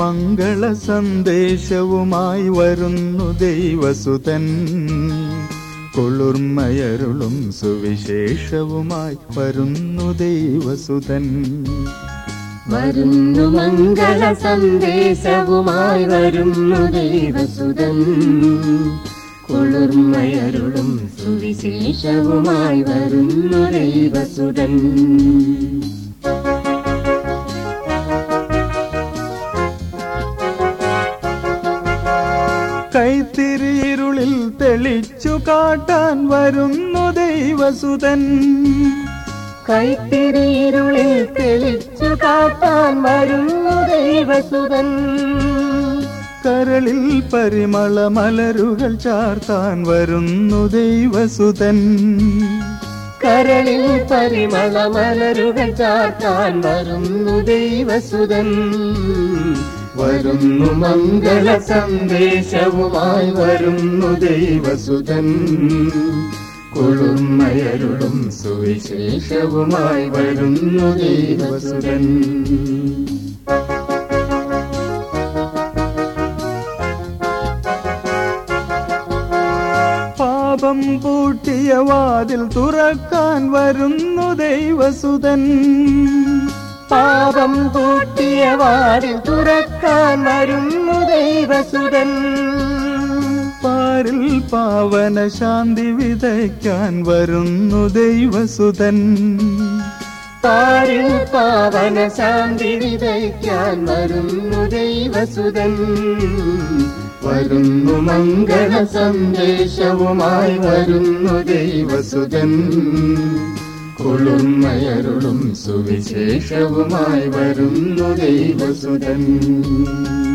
മംഗള സന്ദേശവുമായി വരുന്നു ദൈവസുതൻ കുളിർമയരുളും സുവിശേഷവുമായി വരുന്നു ദൈവസുതൻ വരുന്നു മംഗള സന്ദേശവുമായി വരുന്നു ദൈവസുതൻ കുളിർമയരുളും സുവിശേഷവുമായി വരുന്നു ദൈവസുതൻ കൈത്തിരിയിരുളിൽ തെളിച്ചു കാട്ടാൻ വരുന്നു ദൈവസുതൻ കൈത്തിരിയിരുളിൽ തെളിച്ചു കാട്ടാൻ വരുന്നു ദൈവസുതൻ കരളിൽ പരിമള മലരുകൾ ചാർത്താൻ വരുന്നു ദൈവസുതൻ കരളിൽ പരിമള മലരുകൾ ചാർത്താൻ വരുന്നു ദൈവസുതൻ വരുന്നു മംഗള സന്ദേശവുമായി വരുന്നു ദൈവസുതൻ കുളിർമയരുളും സുവിശേഷവുമായി വരുന്നു ദൈവസുതൻ പാപം പൂട്ടിയ വാതിൽ തുറക്കാൻ വരുന്നു ദൈവസുതൻ പാപം പൂട്ടിയ വാതിൽ തുറക്കാൻ വരുന്നു ദൈവസുതൻ പാരിൽ പാവന ശാന്തി വിതയ്ക്കാൻ വരുന്നു ദൈവസുതൻ പാരിൽ പാവന ശാന്തി വിതയ്ക്കാൻ വരുന്നു ദൈവസുതൻ വരുന്നു മംഗള സന്ദേശവുമായി വരുന്നു ദൈവസുതൻ കുളിർമയരുളും സുവിശേഷവുമായി വരുന്നു ദൈവസുതൻ